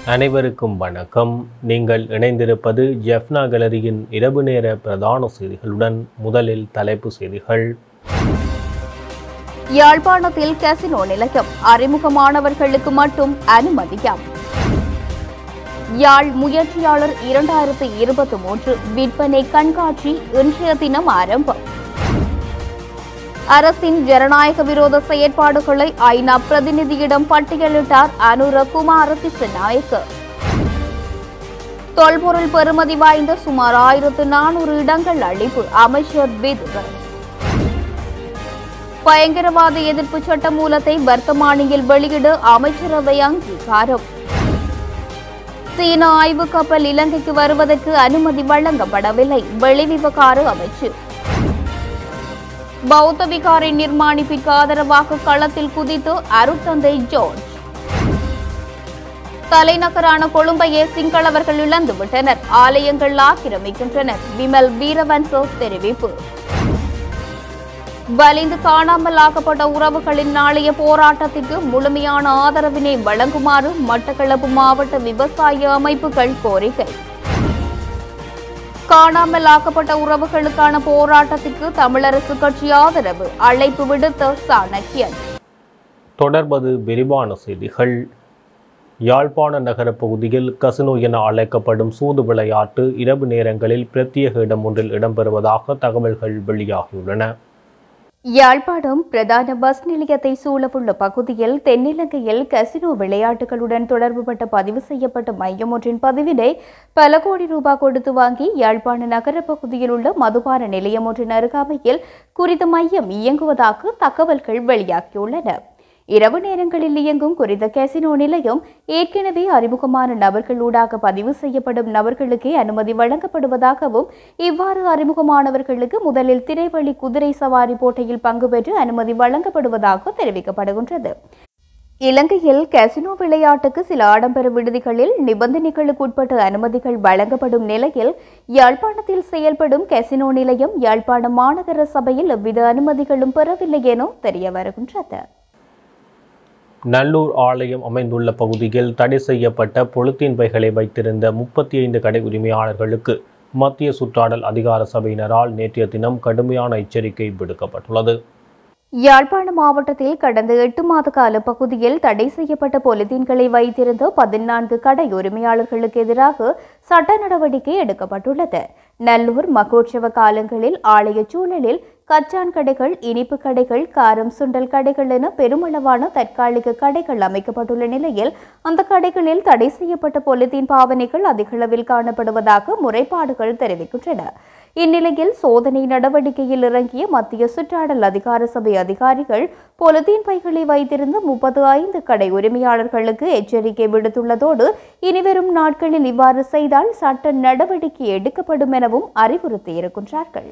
அனைவருக்கும் வணக்கம் நீங்கள் இணைந்திருப்பது ஜெஃப்னா கேலரியின் இரவு நேர பிரதான செய்திகளுடன் முதலில் தலைப்பு செய்திகள் யாழ்ப்பாணத்தில் கசினோ நிலையம் அறிமுகமானவர்களுக்கு மட்டும் அனுமதியாம் யாழ் முயற்சியாளர் இரண்டாயிரத்து இருபத்தி மூன்று விற்பனை கண்காட்சி இன்றைய தினம் ஆரம்பம் அரசின் ஜனநாயக விரோத செயற்பாடுகளை ஐநா பிரதிநிதியிடம் பட்டியலிட்டார் அனுர குமார திசநாயக்க தொல்பொருள் பெறுமதி வாய்ந்த சுமார் ஆயிரத்து நானூறு இடங்கள் அளிப்பு அமைச்சர் விதுரன் பயங்கரவாத எதிர்ப்பு சட்ட மூலத்தை வர்த்தமானியில் வெளியிட அமைச்சரவை அங்கீகாரம் சீன ஆய்வு கப்பல் இலங்கைக்கு வருவதற்கு அனுமதி வழங்கப்படவில்லை வெளிவிவகார அமைச்சு பௌத்த விகாரை நிர்மாணிப்பிற்கு ஆதரவாக களத்தில் குதித்து அருட்தந்தை ஜோர்ஜ் தலைநகரான கொழும்பையே சிங்களவர்கள் இழந்துவிட்டனர் ஆலயங்கள் ஆக்கிரமிக்கின்றனர் விமல் வீரவன்சோ தெரிவிப்பு வலிந்து காணாமல் ஆக்கப்பட்ட உறவுகளின் நாளைய போராட்டத்திற்கு முழுமையான ஆதரவினை வழங்குமாறு மட்டக்களப்பு மாவட்ட விவசாய அமைப்புகள் கோரிக்கை காணாமல் ஆக்கப்பட்ட உறவுகளுக்கான போராட்டத்திற்கு தமிழரசு கட்சி ஆதரவு அழைப்பு விடுத்த சாணக்கியன் தொடர்பது விரிவான செய்திகள் யாழ்ப்பாண நகர பகுதியில் கசினோ என அழைக்கப்படும் சூது விளையாட்டு இரவு நேரங்களில் பிரத்யேக இடம் ஒன்றில் இடம்பெறுவதாக தகவல்கள் வெளியாகியுள்ளன யாழ்ப்பாணம் பிரதான பஸ் நிலையத்தை சூழவுள்ள பகுதியில் தென்னிலங்கையில் கசினோ விளையாட்டுகளுடன் தொடர்புபட்ட பதிவு செய்யப்பட்ட மையம் ஒன்றின் பதிவினை பல கோடி ரூபாய் கொடுத்து வாங்கி யாழ்ப்பாண நகர பகுதியில் உள்ள மதுபான நிலையம் ஒன்றின் அருகாமையில் குறித்த மையம் இயங்குவதாக தகவல்கள் வெளியாகியுள்ளன இரவு நேரங்களில் இயங்கும் குறித்த கசினோ நிலையம் ஏற்கனவே அறிமுகமான நபர்களூடாக பதிவு செய்யப்படும் நபர்களுக்கே அனுமதி வழங்கப்படுவதாகவும் இவ்வாறு அறிமுகமானவர்களுக்கு முதலில் திரைவழி குதிரை சவாரி போட்டியில் பங்கு பெற்று அனுமதி வழங்கப்படுவதாக தெரிவிக்கப்படுகின்றது இலங்கையில் கசினோ விளையாட்டுக்கு சில ஆடம்பர விடுதிகளில் நிபந்தனைகளுக்கு உட்பட்ட அனுமதிகள் வழங்கப்படும் நிலையில் யாழ்ப்பாணத்தில் செயல்படும் கசினோ நிலையம் யாழ்ப்பாண மாநகர சபையில் எவ்வித அனுமதிகளும் பெறவில்லை என தெரிய வருகின்றது நல்லூர் ஆலயம் அமைந்துள்ள பகுதியில் தடை செய்யப்பட்ட பொலித்தீன் பைகளை வைத்திருந்த முப்பத்தி ஐந்து கடை உரிமையாளர்களுக்கு மத்திய சுற்றாடல் அதிகார சபையினரால் நேற்றைய தினம் கடுமையான எச்சரிக்கை விடுக்கப்பட்டுள்ளது யாழ்ப்பாண மாவட்டத்தில் கடந்த எட்டு மாத கால பகுதியில் தடை செய்யப்பட்ட பொலித்தீன்களை வைத்திருந்த பதினான்கு கடை உரிமையாளர்களுக்கு எதிராக சட்ட நடவடிக்கை எடுக்கப்பட்டுள்ளது நல்லூர் மகோற்சவ காலங்களில் ஆலய சூழலில் கச்சான் கடைகள் இனிப்பு கடைகள் காரம் சுண்டல் கடைகள் என பெருமளவான தற்காலிக கடைகள் அமைக்கப்பட்டுள்ள நிலையில் அந்த கடைகளில் தடை செய்யப்பட்ட பொலித்தீன் பாவனைகள் அதிகளவில் காணப்படுவதாக முறைப்பாடுகள் தெரிவிக்கின்றன இந்நிலையில் சோதனை நடவடிக்கையில் இறங்கிய மத்திய சுற்றாடல் அதிகார சபை அதிகாரிகள் பொலித்தீன் பைகளை வைத்திருந்த முப்பது ஐந்து கடை உரிமையாளர்களுக்கு எச்சரிக்கை விடுத்துள்ளதோடு இனிவரும் நாட்களில் இவ்வாறு செய்தால் சட்ட நடவடிக்கை எடுக்கப்படும் எனவும் அறிவுறுத்தியிருக்கின்றார்கள்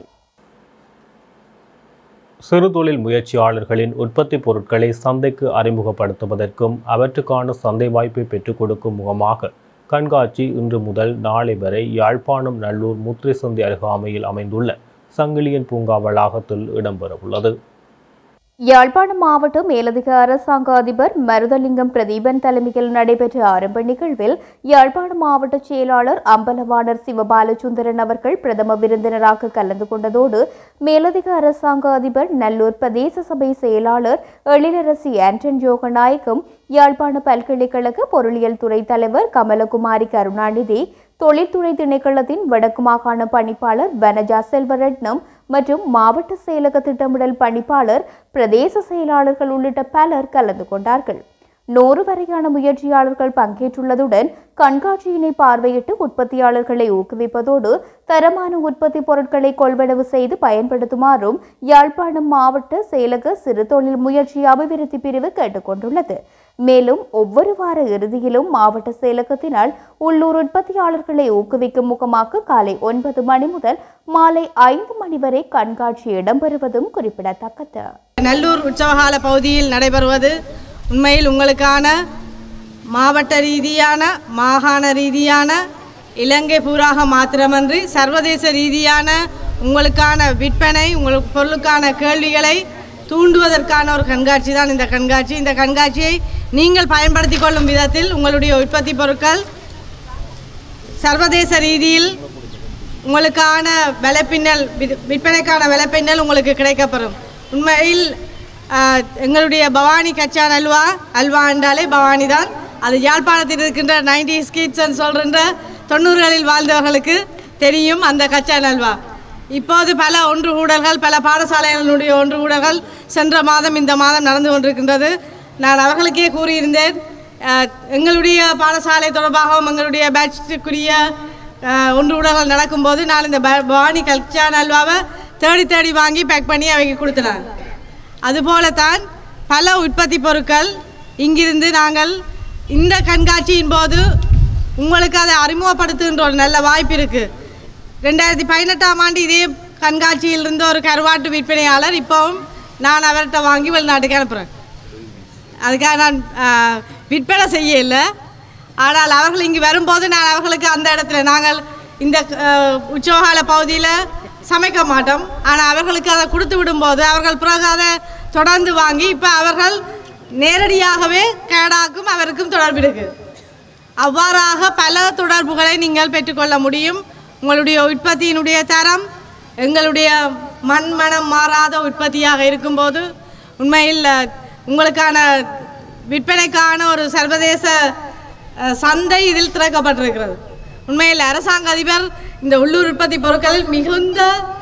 சிறு தொழில் முயற்சியாளர்களின் உற்பத்தி பொருட்களை சந்தைக்கு அறிமுகப்படுத்துவதற்கும் அவற்றுக்கான சந்தை வாய்ப்பை பெற்றுக் கொடுக்கும் முகமாக கண்காட்சி இன்று முதல் நாளை வரை யாழ்ப்பாணம் நல்லூர் முத்திரை சந்தை அருகாமையில் அமைந்துள்ள சங்கிலியன் பூங்கா வளாகத்தில் இடம்பெறவுள்ளது யாழ்ப்பாணம் மாவட்ட மேலதிக அரசாங்க அதிபர் மருதலிங்கம் பிரதீபன் தலைமையில் நடைபெற்ற ஆரம்ப நிகழ்வில் யாழ்ப்பாணம் மாவட்ட செயலாளர் அம்பலவாணர் சிவபாலசுந்தரன் அவர்கள் பிரதம விருந்தினராக கலந்து கொண்டதோடு மேலதிக அரசாங்க அதிபர் நல்லூர் பிரதேச சபை செயலாளர் எழிலரசி ஆண்டன் ஜோகநாயகம் யாழ்ப்பாண பல்கலைக்கழக பொருளியல் துறை தலைவர் கமலகுமாரி கருணாநிதி தொழில்துறை திணைக்களத்தின் வடக்கு மாகாண பணிப்பாளர் வனஜா செல்வரட்னம் மற்றும் மாவட்ட செயலக திட்டமிடல் பணிப்பாளர் பிரதேச செயலாளர்கள் உள்ளிட்ட பலர் கலந்து கொண்டார்கள் நூறு வரையான முயற்சியாளர்கள் பங்கேற்றுள்ளதுடன் கண்காட்சியினை பார்வையிட்டு உற்பத்தியாளர்களை ஊக்குவிப்பதோடு தரமான உற்பத்தி பொருட்களை கொள்வனவு செய்து பயன்படுத்துமாறும் யாழ்ப்பாணம் மாவட்ட செயலக சிறு தொழில் முயற்சி அபிவிருத்தி பிரிவு கேட்டுக்கொண்டுள்ளது மேலும் ஒவ்வொரு வார இறுதியிலும் மாவட்ட செயலகத்தினால் உள்ளூர் உற்பத்தியாளர்களை ஊக்குவிக்கும் முகமாக காலை ஒன்பது மணி முதல் மாலை ஐந்து மணி வரை கண்காட்சி இடம்பெறுவதும் குறிப்பிடத்தக்கது நல்லூர் உற்சவகால பகுதியில் நடைபெறுவது உண்மையில் உங்களுக்கான மாவட்ட ரீதியான மாகாண ரீதியான இலங்கை பூராக மாத்திரமன்றி சர்வதேச ரீதியான உங்களுக்கான விற்பனை உங்களுக்கு பொருளுக்கான கேள்விகளை தூண்டுவதற்கான ஒரு கண்காட்சி தான் இந்த கண்காட்சி இந்த கண்காட்சியை நீங்கள் பயன்படுத்தி கொள்ளும் விதத்தில் உங்களுடைய உற்பத்தி பொருட்கள் சர்வதேச ரீதியில் உங்களுக்கான விலைப்பின்னல் விற்- விற்பனைக்கான விலைப்பின்னல் உங்களுக்கு கிடைக்கப்பெறும் உண்மையில் ஆஹ், எங்களுடைய பவானி கச்சான் அல்வா அல்வா என்றாலே பவானி தான் அது யாழ்ப்பாணத்தில் இருக்கின்ற நைன்டி ஸ்கிட்ஸ்ன்னு சொல்கின்ற தொண்ணூறுகளில் வாழ்ந்தவர்களுக்கு தெரியும் அந்த கச்சான் அல்வா இப்போது பல ஒன்று கூடல்கள் பல பாடசாலைகளுடைய ஒன்று கூடல்கள் சென்ற மாதம் இந்த மாதம் நடந்து கொண்டிருக்கின்றது நான் அவர்களுக்கே கூறியிருந்தேன் அஹ், எங்களுடைய பாடசாலை தொடர்பாகவும் எங்களுடைய பேட்சுக்குரிய ஒன்று கூடல்கள் நடக்கும்போது நான் இந்த ப- பவானி கல்ச்சான் அல்வாவை தேடி தேடி வாங்கி பேக் பண்ணி அவைக்கு கொடுத்தேன் அதுபோலத்தான் பல உற்பத்தி பொருட்கள் இங்கிருந்து நாங்கள் இந்த கண்காட்சியின் போது உங்களுக்கு அதை அறிமுகப்படுத்துகின்ற ஒரு நல்ல வாய்ப்பு இருக்குது ரெண்டாயிரத்தி பதினெட்டாம் ஆண்டு இதே கண்காட்சியில் இருந்த ஒரு கருவாட்டு விற்பனையாளர் இப்போவும் நான் அவர்கிட்ட வாங்கி வெளிநாட்டுக்கு அனுப்புகிறேன் அதுக்காக நான் ஆ, விற்பனை செய்ய இல்லை ஆனால் அவர்கள் இங்கு வரும்போது நான் அவர்களுக்கு அந்த இடத்துல நாங்கள் இந்த ஆ, உற்சவகால பகுதியில் சமைக்க மாட்டோம் ஆனால் அவர்களுக்கு அதை கொடுத்து விடும்போது அவர்கள் பிறகு அதை தொடர்ந்து வாங்கி இப்போ அவர்கள் நேரடியாகவே கேடாக்கும் அவருக்கும் தொடர்பு இருக்குது அவ்வாறாக பல தொடர்புகளை நீங்கள் பெற்றுக்கொள்ள முடியும் உங்களுடைய உற்பத்தியினுடைய தரம் எங்களுடைய மண் மனம் மாறாத உற்பத்தியாக இருக்கும்போது உண்மையில் அஹ், உங்களுக்கான விற்பனைக்கான ஒரு சர்வதேச அஹ், சந்தை இதில் திறக்கப்பட்டிருக்கிறது உண்மையில் அரசாங்க அதிபர் இந்த உள்ளூர் உற்பத்தி பொருட்களில் மிகுந்த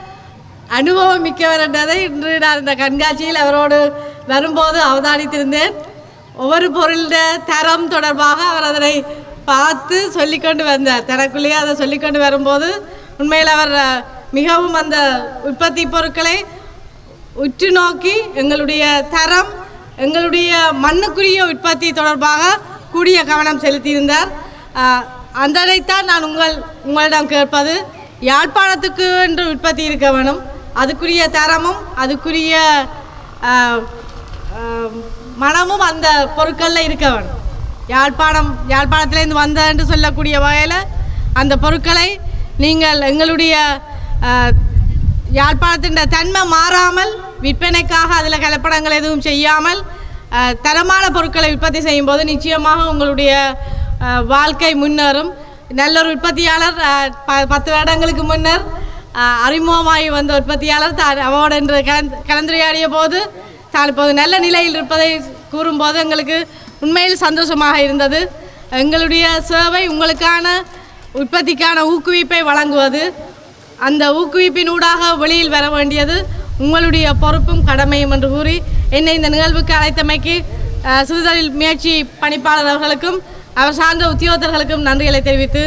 அனுபவம் மிக்கவர் என்றதை இன்று நான் இந்த கண்காட்சியில் அவரோடு வரும்போது அவதானித்திருந்தேன் ஒவ்வொரு பொருளுடைய தரம் தொடர்பாக அவர் அதனை பார்த்து சொல்லிக்கொண்டு வந்தார் தனக்குள்ளேயே அதை சொல்லிக்கொண்டு வரும்போது உண்மையில் அவர் அஹ், மிகவும் அந்த உற்பத்தி பொருட்களை உற்று நோக்கி எங்களுடைய தரம் எங்களுடைய மண்ணுக்குரிய உற்பத்தி தொடர்பாக கூடிய கவனம் செலுத்தியிருந்தார் அஹ், அந்ததைத்தான் நான் உங்கள் உங்களிடம் கேட்பது யாழ்ப்பாணத்துக்கு என்று உற்பத்தி இருக்க வேணும் அதுக்குரிய தரமும் அதுக்குரிய அஹ், அஹ், மனமும் அந்த பொருட்களில் இருக்க வேணும் யாழ்ப்பாணம் யாழ்ப்பாணத்திலேருந்து வந்த என்று சொல்லக்கூடிய வகையில் அந்த பொருட்களை நீங்கள் எங்களுடைய அஹ், யாழ்ப்பாணத்தின் தன்மை மாறாமல் விற்பனைக்காக அதில் கலப்படங்கள் எதுவும் செய்யாமல் அஹ், தரமான பொருட்களை உற்பத்தி செய்யும்போது நிச்சயமாக உங்களுடைய அஹ், வாழ்க்கை முன்னேறும் நல்ல ஒரு உற்பத்தியாளர் அஹ், ப பத்து வருடங்களுக்கு முன்னர் அஹ், அறிமுகமாகி வந்த உற்பத்தியாளர் தான் அவரோடு என்று கலந்து கலந்துரையாடிய போது தான் இப்போது நல்ல நிலையில் இருப்பதை கூறும்போது எங்களுக்கு உண்மையில் சந்தோஷமாக இருந்தது எங்களுடைய சேவை உங்களுக்கான உற்பத்திக்கான ஊக்குவிப்பை வழங்குவது அந்த ஊக்குவிப்பினூடாக வெளியில் வர வேண்டியது உங்களுடைய பொறுப்பும் கடமையும் என்று கூறி என்னை இந்த நிகழ்வுக்கு அழைத்தமைக்கு அஹ், சிறுதொழில் முயற்சி பணிப்பாளர் அவர்களுக்கும் அவர் சார்ந்த உத்தியோகத்தர்களுக்கும் நன்றிகளை தெரிவித்து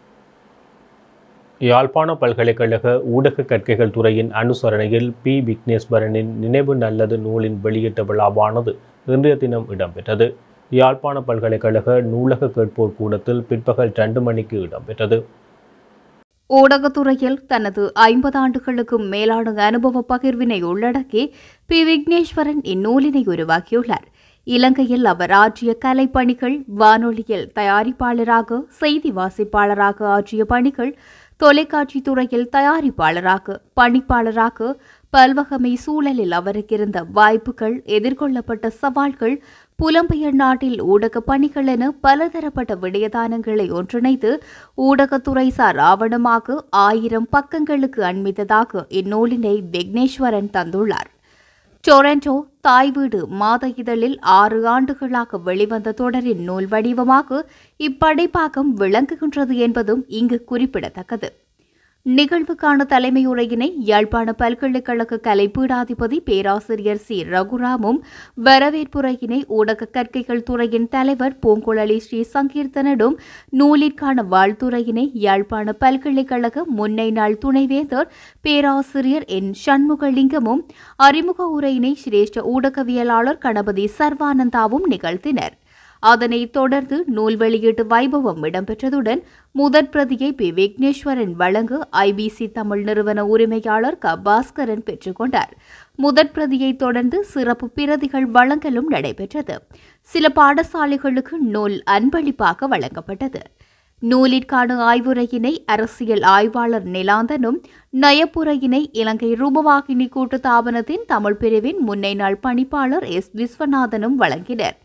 யாழ்ப்பாண பல்கலைக்கழக ஊடக கற்கைகள் துறையின் அனுசரணையில் பி விக்னேஸ்வரனின் நினைவு நல்லது நூலின் வெளியீட்டு விழாவானது இன்றைய தினம் இடம்பெற்றது யாழ்ப்பாண பல்கலைக்கழக நூலக கேட்போர் கூடத்தில் பிற்பகல் ரெண்டு மணிக்கு இடம்பெற்றது ஊடகத்துறையில் தனது ஐம்பது ஆண்டுகளுக்கும் மேலான அனுபவ பகிர்வினை உள்ளடக்கி பி விக்னேஸ்வரன் இந்நூலினை உருவாக்கியுள்ளார் இலங்கையில் அவர் ஆற்றிய கலைப்பணிகள் வானொலியில் தயாரிப்பாளராக செய்தி வாசிப்பாளராக ஆற்றிய பணிகள் தொலைக்காட்சி துறையில் தயாரிப்பாளராக பணிப்பாளராக பல்வகமை சூழலில் அவருக்கு இருந்த வாய்ப்புகள் எதிர்கொள்ளப்பட்ட சவால்கள் புலம்பெயர் நாட்டில் ஊடக பணிகள் என பலதரப்பட்ட விடயதானங்களை ஒன்றிணைத்து ஊடகத்துறை சார் ஆவணமாக ஆயிரம் பக்கங்களுக்கு அண்மித்ததாக இந்நூலினை விக்னேஸ்வரன் தந்துள்ளார் டொரண்டோ தாய் வீடு மாத இதழில் ஆறு ஆண்டுகளாக வெளிவந்த தொடரின் நூல் வடிவமாக இப்படைப்பாக்கம் விளங்குகின்றது என்பதும் இங்கு குறிப்பிடத்தக்கது நிகழ்வுக்கான தலைமையுரையினை யாழ்ப்பாண பல்கலைக்கழக கலைப்பீடாதிபதி பேராசிரியர் சி ரகுராமும் வரவேற்புரையினை ஊடக கற்கைகள் துறையின் தலைவர் பூங்குழலி ஸ்ரீ சங்கீர்த்தனடும் நூலிற்கான வாழ்த்துறையினை யாழ்ப்பாண பல்கலைக்கழக முன்னை நாள் துணைவேந்தர் பேராசிரியர் என் சண்முகலிங்கமும் அறிமுக உரையினை சிரேஷ்ட ஊடகவியலாளர் கணபதி சர்வானந்தாவும் நிகழ்த்தினர் அதனைத் தொடர்ந்து நூல் வெளியீட்டு வைபவம் இடம்பெற்றதுடன் முதற் பிரதியை பி விக்னேஸ்வரன் வழங்க ஐபிசி தமிழ் நிறுவன உரிமையாளர் க பாஸ்கரன் பெற்றுக்கொண்டார் முதற் பிரதியை தொடர்ந்து சிறப்பு பிரதிகள் வழங்கலும் நடைபெற்றது சில பாடசாலைகளுக்கு நூல் அன்பளிப்பாக வழங்கப்பட்டது நூலிற்கான ஆய்வுரையினை அரசியல் ஆய்வாளர் நிலாந்தனும் நயப்புரையினை இலங்கை ரூபவாகினி கூட்டுத்தாபனத்தின் தமிழ் பிரிவின் முன்னை நாள் பணிப்பாளர் எஸ் விஸ்வநாதனும் வழங்கினர்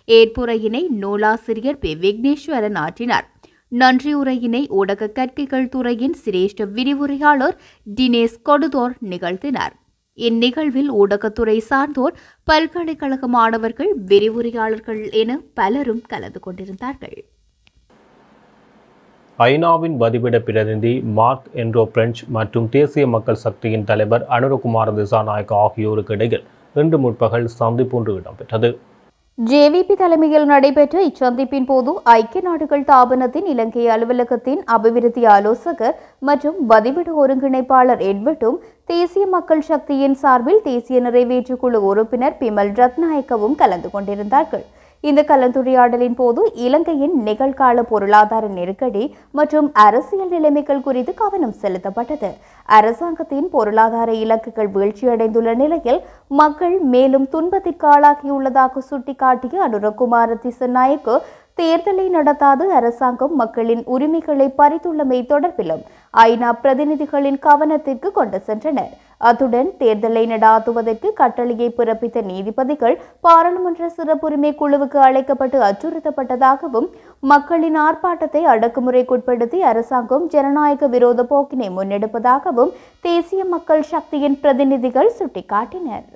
ஏற்புரையினை நூலாசிரியர் பி விக்னேஸ்வரன் ஆற்றினார் நன்றியுரையினை ஊடக கற்கைகள் துறையின் சிரேஷ்ட விரிவுரையாளர் தினேஷ் கொடுதோர் நிகழ்த்தினார் இந்நிகழ்வில் ஊடகத்துறை சார்ந்தோர் பல்கலைக்கழக மாணவர்கள் விரிவுரையாளர்கள் என பலரும் கலந்து கொண்டிருந்தார்கள் ஐநாவின் வதிவிட பிரதிநிதி மார்க் என்ரோ பிரெஞ்ச் மற்றும் தேசிய மக்கள் சக்தியின் தலைவர் அனுரகுமார திசாநாயக் ஆகியோருக்கு இடையில் இன்று முற்பகல் சந்திப்பொன்று இடம்பெற்றது ஜேவிபி தலைமையில் நடைபெற்ற இச்சந்திப்பின் போது ஐக்கிய நாடுகள் தாபனத்தின் இலங்கை அலுவலகத்தின் அபிவிருத்தி ஆலோசகர் மற்றும் வதிவிட ஒருங்கிணைப்பாளர் எட்வர்டும் தேசிய மக்கள் சக்தியின் சார்பில் தேசிய நிறைவேற்றுக் குழு உறுப்பினர் பிமல் ரத்நாயக்கவும் கலந்து கொண்டிருந்தார்கள் இந்த கலந்துரையாடலின் போது இலங்கையின் நிகழ்கால பொருளாதார நெருக்கடி மற்றும் அரசியல் நிலைமைகள் குறித்து கவனம் செலுத்தப்பட்டது அரசாங்கத்தின் பொருளாதார இலக்குகள் வீழ்ச்சியடைந்துள்ள நிலையில் மக்கள் மேலும் துன்பத்திற்கு ஆளாகியுள்ளதாக சுட்டிக்காட்டிய அனுரகுமார திசநாயக்கு தேர்தலை நடத்தாது அரசாங்கம் மக்களின் உரிமைகளை பறித்துள்ளமை தொடர்பிலும் ஐநா பிரதிநிதிகளின் கவனத்திற்கு கொண்டு சென்றனர் அத்துடன் தேர்தலை நடாத்துவதற்கு கட்டளையை பிறப்பித்த நீதிபதிகள் பாராளுமன்ற சிறப்புரிமை குழுவுக்கு அழைக்கப்பட்டு அச்சுறுத்தப்பட்டதாகவும் மக்களின் ஆர்ப்பாட்டத்தை அடக்குமுறைக்குட்படுத்தி அரசாங்கம் ஜனநாயக விரோத போக்கினை முன்னெடுப்பதாகவும் தேசிய மக்கள் சக்தியின் பிரதிநிதிகள் சுட்டிக்காட்டினர்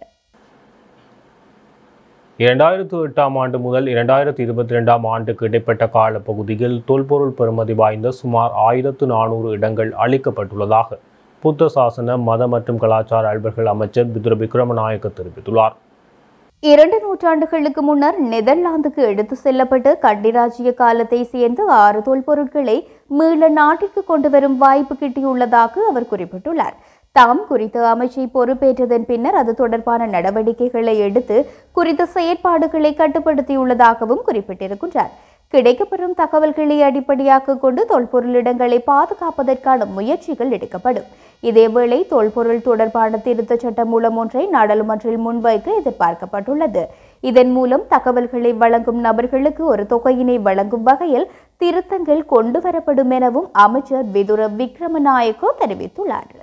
இரண்டாயிரத்து எட்டாம் ஆண்டு முதல் இரண்டாயிரத்து இருபத்தி ரெண்டாம் ஆண்டுக்கு இடைப்பட்ட காலப்பகுதியில் தொல்பொருள் பெறுமதி வாய்ந்த சுமார் ஆயிரத்து நானூறு இடங்கள் அளிக்கப்பட்டுள்ளதாக புத்த சாசன மத மற்றும் கலாச்சார அலுவல்கள் அமைச்சர் பிதுர விக்ரமநாயக்க தெரிவித்துள்ளார் இரண்டு நூற்றாண்டுகளுக்கு முன்னர் நெதர்லாந்துக்கு எடுத்து செல்லப்பட்டு கண்டிராஜ்ய காலத்தை சேர்ந்த ஆறு தொல்பொருட்களை மீள நாட்டிற்கு கொண்டு வரும் வாய்ப்பு கிட்டியுள்ளதாக அவர் குறிப்பிட்டுள்ளார் தாம் குறித்த அமைச்சை பொறுப்பேற்றதன் பின்னர் அது தொடர்பான நடவடிக்கைகளை எடுத்து குறித்த செயற்பாடுகளை கட்டுப்படுத்தியுள்ளதாகவும் குறிப்பிட்டிருக்கின்றார் கிடைக்கப்பெறும் தகவல்களை அடிப்படையாக கொண்டு தொல்பொருளிடங்களை பாதுகாப்பதற்கான முயற்சிகள் எடுக்கப்படும் இதேவேளை தொல்பொருள் தொடர்பான திருத்தச் சட்டம் மூலம் ஒன்றை நாடாளுமன்றில் முன்வைக்க எதிர்பார்க்கப்பட்டுள்ளது இதன் மூலம் தகவல்களை வழங்கும் நபர்களுக்கு ஒரு தொகையினை வழங்கும் வகையில் திருத்தங்கள் கொண்டு வரப்படும் எனவும் அமைச்சர் விதுர விக்ரமநாயக்கோ தெரிவித்துள்ளார்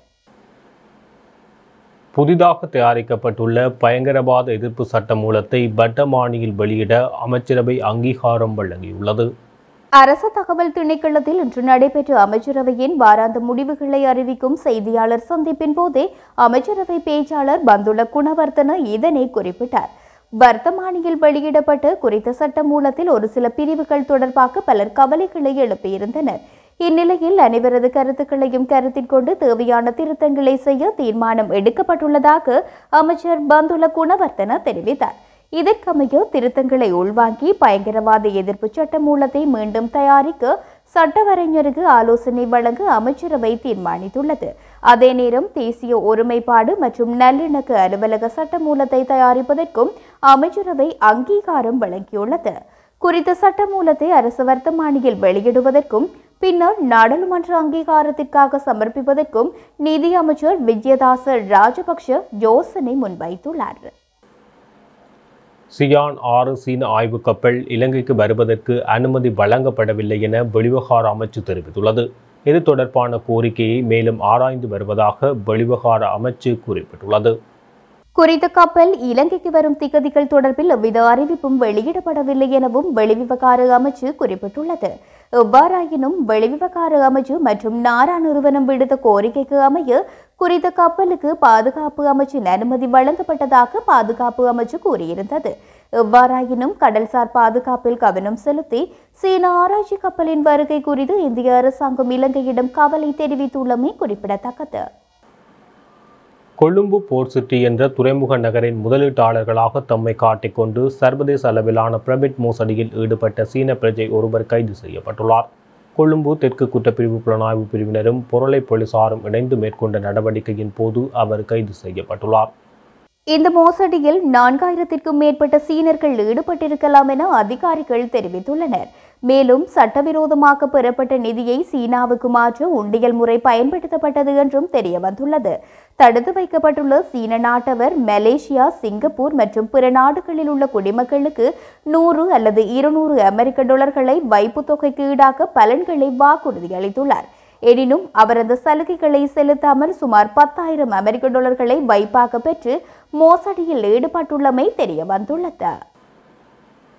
புதிதாக தயாரிக்கப்பட்டுள்ள பயங்கரவாத எதிர்ப்பு சட்ட மூலத்தை வட்டமானியில் வெளியிட அமைச்சரவை அங்கீகாரம் வழங்கியுள்ளது அரசு தகவல் திணைக்களத்தில் இன்று நடைபெற்ற அமைச்சரவையின் வாராந்த முடிவுகளை அறிவிக்கும் செய்தியாளர் சந்திப்பின் போதே அமைச்சரவை பேச்சாளர் பந்துல குணவர்த்தன இதனை குறிப்பிட்டார் வர்த்தமானியில் வெளியிடப்பட்ட குறித்த சட்ட மூலத்தில் ஒரு சில பிரிவுகள் தொடர்பாக பலர் கவலைகளை எழுப்பியிருந்தனர் இந்நிலையில் அனைவரது கருத்துக்களையும் கருத்தில் கொண்டு தேவையான திருத்தங்களை செய்ய தீர்மானம் எடுக்கப்பட்டுள்ளதாக அமைச்சர் பந்துல குணவர்த்தன தெரிவித்தார் இதற்கமைய திருத்தங்களை உள்வாங்கி பயங்கரவாத எதிர்ப்பு சட்ட மூலத்தை மீண்டும் தயாரிக்க சட்டவரைஞருக்கு ஆலோசனை வழங்க அமைச்சரவை தீர்மானித்துள்ளது அதே நேரம் தேசிய ஒருமைப்பாடு மற்றும் நல்லிணக்க அலுவலக சட்ட மூலத்தை தயாரிப்பதற்கும் அமைச்சரவை அங்கீகாரம் வழங்கியுள்ளது குறித்த சட்ட மூலத்தை அரசு வர்த்தமானியில் வெளியிடுவதற்கும் பின்னர் நாடாளுமன்ற அங்கீகாரத்திற்காக சமர்ப்பிப்பதற்கும் நிதி அமைச்சர் விஜயதாச ராஜபக்ஷ யோசனை முன்வைத்துள்ளார் சியான் ஆறு சீன ஆய்வு கப்பல் இலங்கைக்கு வருவதற்கு அனுமதி வழங்கப்படவில்லை என வெளிவகார அமைச்சு தெரிவித்துள்ளது இது தொடர்பான கோரிக்கையை மேலும் ஆராய்ந்து வருவதாக வெளிவகார அமைச்சு குறிப்பிட்டுள்ளது குறித்த கப்பல் இலங்கைக்கு வரும் திகதிகள் தொடர்பில் எவ்வித அறிவிப்பும் வெளியிடப்படவில்லை எனவும் வெளிவிவகார அமைச்சு குறிப்பிட்டுள்ளது எவ்வாறாயினும் வெளிவிவகார அமைச்சு மற்றும் நாரா நிறுவனம் விடுத்த கோரிக்கைக்கு அமைய குறித்த கப்பலுக்கு பாதுகாப்பு அமைச்சின் அனுமதி வழங்கப்பட்டதாக பாதுகாப்பு அமைச்சு கூறியிருந்தது எவ்வாறாயினும் கடல்சார் பாதுகாப்பில் கவனம் செலுத்தி சீன ஆராய்ச்சி கப்பலின் வருகை குறித்து இந்திய அரசாங்கம் இலங்கையிடம் கவலை தெரிவித்துள்ளமை குறிப்பிடத்தக்கது கொழும்பு போர்ட் சிட்டி என்ற துறைமுக நகரின் முதலீட்டாளர்களாக தம்மை காட்டிக்கொண்டு சர்வதேச அளவிலான பிரமிட் மோசடியில் ஈடுபட்ட சீன பிரஜை ஒருவர் கைது செய்யப்பட்டுள்ளார் கொழும்பு தெற்கு குற்றப்பிரிவு புலனாய்வு பிரிவினரும் பொருளை போலீசாரும் இணைந்து மேற்கொண்ட நடவடிக்கையின் போது அவர் கைது செய்யப்பட்டுள்ளார் இந்த மோசடியில் நான்காயிரத்திற்கும் மேற்பட்ட சீனர்கள் ஈடுபட்டிருக்கலாம் என அதிகாரிகள் தெரிவித்துள்ளனர் மேலும் சட்டவிரோதமாக பெறப்பட்ட நிதியை சீனாவுக்கு மாற்ற உண்டியல் முறை பயன்படுத்தப்பட்டது என்றும் தெரிய வந்துள்ளது தடுத்து வைக்கப்பட்டுள்ள சீன நாட்டவர் மலேசியா சிங்கப்பூர் மற்றும் பிற நாடுகளில் உள்ள குடிமக்களுக்கு நூறு அல்லது இருநூறு அமெரிக்க டாலர்களை வைப்புத் தொகைக்கு ஈடாக பலன்களை வாக்குறுதி அளித்துள்ளார் எனினும் அவரது சலுகைகளை செலுத்தாமல் சுமார் பத்தாயிரம் அமெரிக்க டாலர்களை வைப்பாக பெற்று மோசடியில் ஈடுபட்டுள்ளமை தெரிய வந்துள்ளது